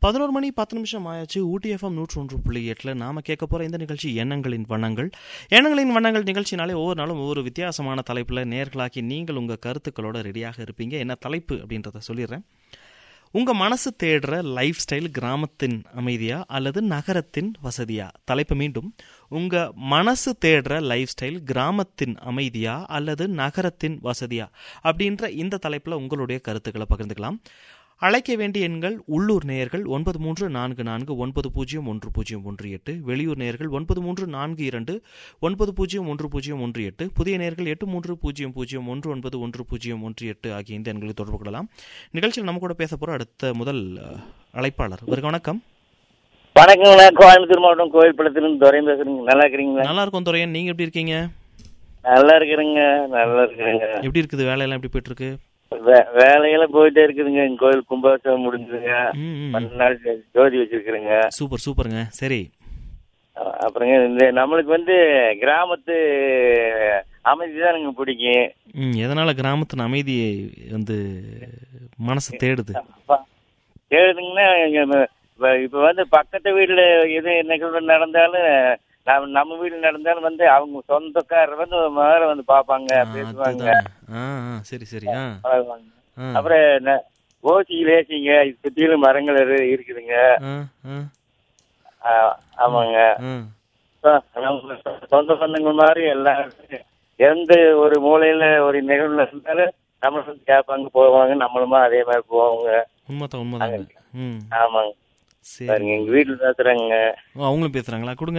பதினோரு மணி பத்து நிமிஷம் ஆயாச்சு ஊட்டி எஃப்எம் நூற்று ஒன்று புள்ளி எட்டில் நாம கேட்க போற இந்த நிகழ்ச்சி எண்ணங்களின் வண்ணங்கள் எண்ணங்களின் வண்ணங்கள் நிகழ்ச்சினாலே ஒவ்வொரு நாளும் ஒவ்வொரு வித்தியாசமான தலைப்பில் நேர்களாக்கி நீங்கள் உங்கள் கருத்துக்களோட ரெடியாக இருப்பீங்க என்ன தலைப்பு அப்படின்றத சொல்லிடுறேன் உங்க மனசு தேடுற லைஃப் ஸ்டைல் கிராமத்தின் அமைதியா அல்லது நகரத்தின் வசதியா தலைப்பு மீண்டும் உங்க மனசு தேடுற லைஃப் ஸ்டைல் கிராமத்தின் அமைதியா அல்லது நகரத்தின் வசதியா அப்படின்ற இந்த தலைப்புல உங்களுடைய கருத்துக்களை பகிர்ந்துக்கலாம் அழைக்க வேண்டிய எண்கள் உள்ளூர் நேயர்கள் ஒன்பது மூன்று நான்கு நான்கு ஒன்பது பூஜ்ஜியம் ஒன்று பூஜ்ஜியம் ஒன்று எட்டு வெளியூர் நேயர்கள் ஒன்பது மூன்று நான்கு இரண்டு ஒன்பது பூஜ்ஜியம் ஒன்று பூஜ்ஜியம் ஒன்று எட்டு புதிய நேயர்கள் எட்டு மூன்று பூஜ்ஜியம் பூஜ்ஜியம் ஒன்று ஒன்பது ஒன்று பூஜ்ஜியம் ஒன்று எட்டு ஆகிய இந்த எண்களை தொடர்பு கொள்ளலாம் நிகழ்ச்சியில் நம்ம கூட பேச போற அடுத்த முதல் அஹ், அழைப்பாளர் இவருக்கு வணக்கம் வணக்கங்கண்ணா கோயம்புத்தூர் மாவட்டம் கோயில்பள்ளத்திலிருந்து துரையும் பேசுறேங்க நல்லா இருக்கிறீங்களா நல்லா இருக்கும் துறையன் நீங்க எப்படி இருக்கீங்க நல்லா இருக்கிறேங்க நல்லா இருக்கிறேங்க எப்படி இருக்குது வேலையெல்லாம் எப்படி போயிட்டு இருக்கு வே- வேலையெல்லாம் போயிட்டே இருக்குதுங்க எங்க கோயில் கும்பாபிஷேகம் முடிஞ்சதுங்க ம், ம். பன்னெண்டு நாள் ஜோ- ஜோதி வச்சிருக்கிறேங்க சூப்பர் சூப்பருங்க சரி அ- அப்புறங்க இந்த நம்மளுக்கு வந்து கிராமத்து அமைதி தான் எனக்கு பிடிக்கும் ம் எதனால கிராமத்தின் அமைதியை வந்து மனசு தேடுது அப்பா, கேளுதுங்கன்னா இங்க ம- இப்ப- இப்ப வந்து பக்கத்து வீட்டுல எது நிகழ்வு நடந்தாலும் நம்ம நம்ம வீடு நடந்தாலும் வந்து அவங்க சொந்தக்காரர் வந்து முதல்ல வந்து பாப்பாங்க ஆ, பேசுவாங்க அதுதான். ஆ ஆ, சரி சரி ஆ பழகுவாங்க ஆ அப்புறம் ந- ஓசி லேசிங்க சுத்திலும் மரங்கள் இரு- இருக்குதுங்க ஆ ஆ ஆ, ஆமாங்க ஆ சொ- நம்ம சொந்த பந்தங்கள் மாதிரி எல்லாம் எந்த ஒரு மூலையில ஒரு நிகழ்வுல இருந்தாலும் நம்மள வந்து கேட்பாங்க போவாங்க நம்மளுமா அதே மாதிரி போவாங்க உண்மைதான் உண்மைதாங்க ம் ஆமாங்க சரி பாருங்க எங்க வீட்டுல பேசுறாங்க ஓ, அவங்களும் பேசுறாங்களா கொடுங்க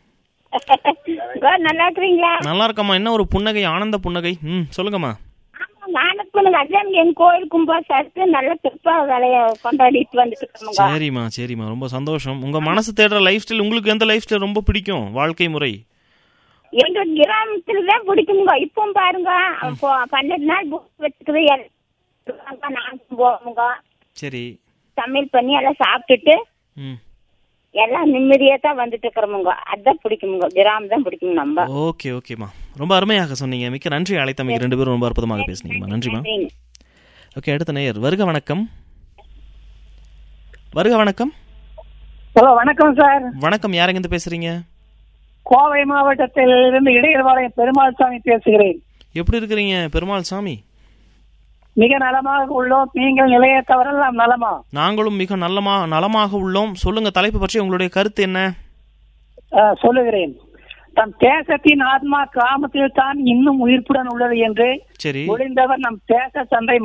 சார் நல்லா இருக்கிறீங்களா நல்லா இருக்கம்மா என்ன ஒரு புன்னகை ஆனந்த புன்னகை ம் சொல்லுங்கம்மா நானுக்கு அதான் என் கோயில் கும்பாசாரத்து நல்ல பெருப்பா வேலைய கொண்டாடிட்டு வந்துட்டு இருக்கோங்க சரிம்மா சரிம்மா ரொம்ப சந்தோஷம் உங்க மனசு தேடுற லைஃப் ஸ்டைல் உங்களுக்கு எந்த லைஃப் ஸ்டைல் ரொம்ப பிடிக்கும் வாழ்க்கை முறை எங்க கிராமத்துல தான் பிடிக்குங்க இப்போ பாருங்க அப்போ பன்னெண்டு நாள் புக் வச்சுக்குது எல்லாம் நானும் போவோங்க சரி சமையல் பண்ணி எல்லாம் சாப்பிட்டுட்டு ம் எல்லாம் நிம்மதியா தான் வந்துட்டு இருக்கிறோமுங்க அதான் பிடிக்குமுங்க கிராமம் தான் பிடிக்கும் நம்ம ஓகே ஓகேம்மா ரொம்ப அருமையாக சொன்னீங்க மிக்க நன்றி அழைத்தமைக்கு ரெண்டு பேரும் ரொம்ப அற்புதமாக பேசுனீங்கம்மா நன்றிம்மா நன்றிங்க. ஓகே அடுத்த நேயர் வருக வணக்கம் வருக வணக்கம் ஹலோ வணக்கம் சார் வணக்கம் யாருங்க இருந்து பேசுறீங்க கோவை மாவட்டத்தில் இருந்து இடையர்பாளையம் பெருமாள் சாமி பேசுகிறேன் எப்படி இருக்கிறீங்க பெருமாள் சாமி மிக நலமாக உள்ளோம் நீங்கள் நிலையத்தவர்கள் நாம் நலமா நாங்களும் மிக நல்லமா நலமாக உள்ளோம் சொல்லுங்க தலைப்பு பற்றி உங்களுடைய கருத்து என்ன அஹ், சொல்லுகிறேன் நம் தேசத்தின் ஆத்மா கிராமத்தில் தான் இன்னும் உயிர்ப்புடன் உள்ளது என்று சரி முடிந்தவர் நம் தேச சந்தை